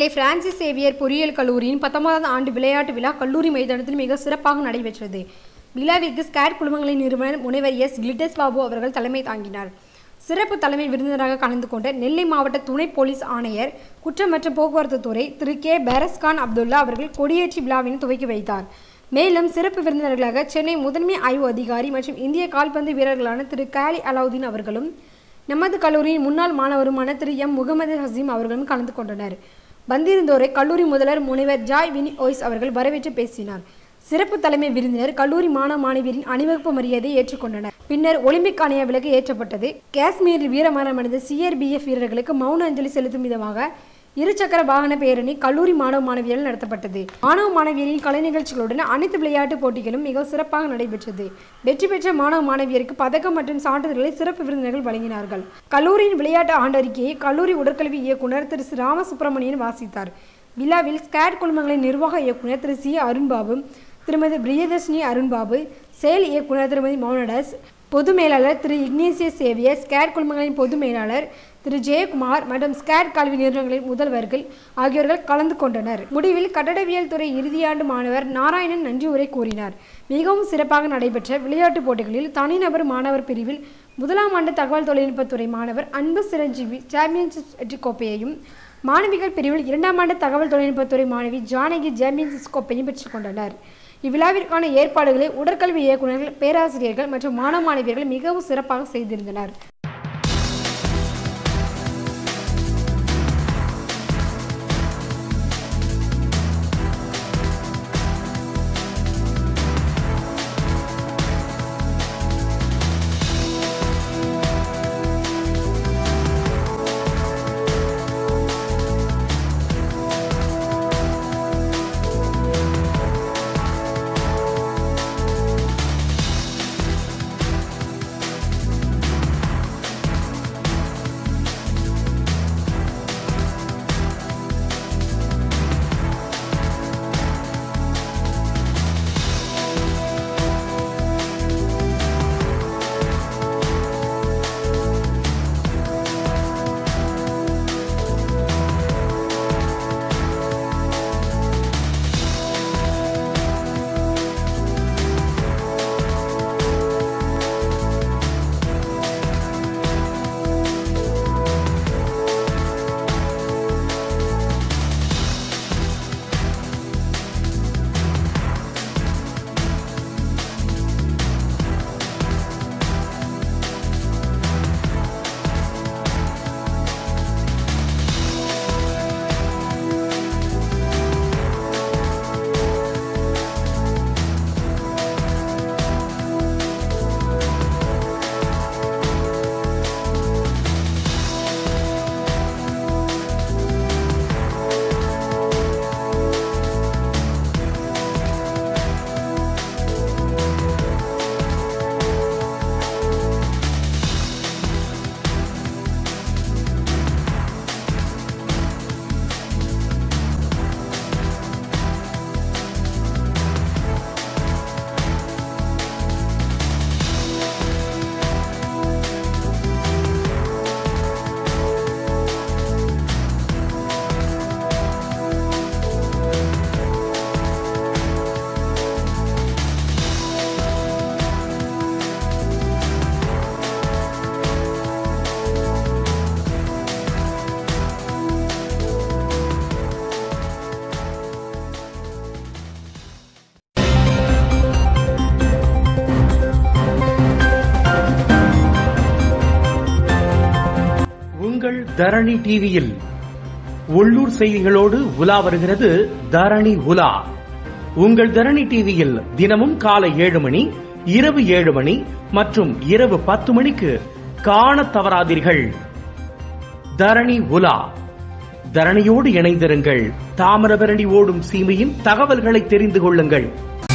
நெல்லை Francis Xavier பொறியியல் கல்லூரியின் பத்தொன்பதாவது ஆண்டு விளையாட்டு விழா கல்லூரி மைதானத்தில் மிக சிறப்பாக நடைபெற்றது விழாவிற்கு ஸ்கேட் குழுமங்களின் நிறுவனர் முனைவர் எஸ் கிளிட்டஸ் பாபு அவர்கள் தலைமை தாங்கினார் சிறப்பு தலைமை விருந்தினராக கலந்து கொண்ட நெல்லை மாவட்ட துணை போலீஸ் ஆணையர் குற்றம் மற்றும் போக்குவரத்து துறை திரு கே பேரஸ்கான் அப்துல்லா அவர்கள் கொடியேற்றி விழாவினை துவக்கி வைத்தார் மேலும் சிறப்பு விருந்தினர்களாக சென்னை முதன்மை ஆய்வு அதிகாரி மற்றும் இந்திய கால்பந்து வீரர்களான திரு காலி அலாவுதீன் அவர்களும் நமது கல்லூரியின் முன்னாள் மாணவருமான திரு எம் முகமது ஹசீம் அவர்களும் கலந்து கொண்டனர் வந்திருந்தோரை கல்லூரி முதல்வர் முனைவர் ஜாய் வினி ஓய்ஸ் அவர்கள் வரவேற்று பேசினார் சிறப்பு தலைமை விருந்தினர் கல்லூரி மாணவ மாணவியரின் அணிவகுப்பு மரியாதையை ஏற்றுக்கொண்டனர் பின்னர் ஒலிம்பிக் ஆணைய விலக்கு ஏற்றப்பட்டது காஷ்மீரில் வீரமரணமடைந்த சிஆர்பிஎஃப் வீரர்களுக்கு மௌன அஞ்சலி செலுத்தும் விதமாக இருசக்கர வாகன பேரணி கல்லூரி மாணவ மாணவியர்கள் நடத்தப்பட்டது மாணவ மாணவியரின் கலை நிகழ்ச்சிகளுடன் அனைத்து விளையாட்டுப் போட்டிகளும் மிக சிறப்பாக நடைபெற்றது வெற்றி பெற்ற மாணவ மாணவியருக்கு பதக்கம் மற்றும் சான்றிதழ்களை சிறப்பு விருந்தினர்கள் வழங்கினார்கள் கல்லூரியின் விளையாட்டு ஆண்டறிக்கையை கல்லூரி உடற்கல்வி இயக்குனர் திரு சி. ராமசுப்பிரமணியன் வாசித்தார் விழாவில் ஸ்கேட் குழுமங்களின் நிர்வாக இயக்குனர் திரு சி அருண்பாபு திருமதி பிரியதர்ஷினி அருண்பாபு செயல் இயக்குனர் திருமதி மௌனடாஸ் பொது மேலாளர் திரு இக்னேசியஸ் சேவியர் ஸ்கேட் குழுமங்களின் பொது மேலாளர் திரு ஜெயக்குமார் மற்றும் ஸ்கேட் கல்வி நிறுவனங்களின் முதல்வர்கள் ஆகியோர்கள் கலந்து கொண்டனர் முடிவில் கட்டடவியல் துறை இறுதியாண்டு மாணவர் நாராயணன் நன்றி உரை கூறினார் மிகவும் சிறப்பாக நடைபெற்ற விளையாட்டுப் போட்டிகளில் தனிநபர் மாணவர் பிரிவில் முதலாம் ஆண்டு தகவல் தொழில்நுட்பத்துறை மாணவர் அன்பு சிரஞ்சீவி சாம்பியன்ஷிப் வெற்றி கோப்பையையும் மாணவிகள் பிரிவில் இரண்டாம் ஆண்டு தகவல் தொழில்நுட்பத்துறை மாணவி ஜானகி சாம்பியன்ஷிப் கோப்பையும் பெற்றுக்கொண்டனர் இவ்விழாவிற்கான ஏற்பாடுகளை உடற்கல்வி இயக்குநர்கள் பேராசிரியர்கள் மற்றும் மாணவ மாணவியர்கள் மிகவும் சிறப்பாக செய்திருந்தனர் உங்கள் தரணி டிவியில் உள்ளூர் செய்திகளோடு உலா வருகிறது தரணி உலா உங்கள் தரணி டிவியில் தினமும் காலை ஏழு மணி இரவு ஏழு மணி மற்றும் இரவு பத்து மணிக்கு காணத் தவறாதீர்கள் தரணி உலா தரணியோடு இணைந்திருங்கள் தாமிரபரணி ஓடும் சீமையின் தகவல்களை தெரிந்து கொள்ளுங்கள்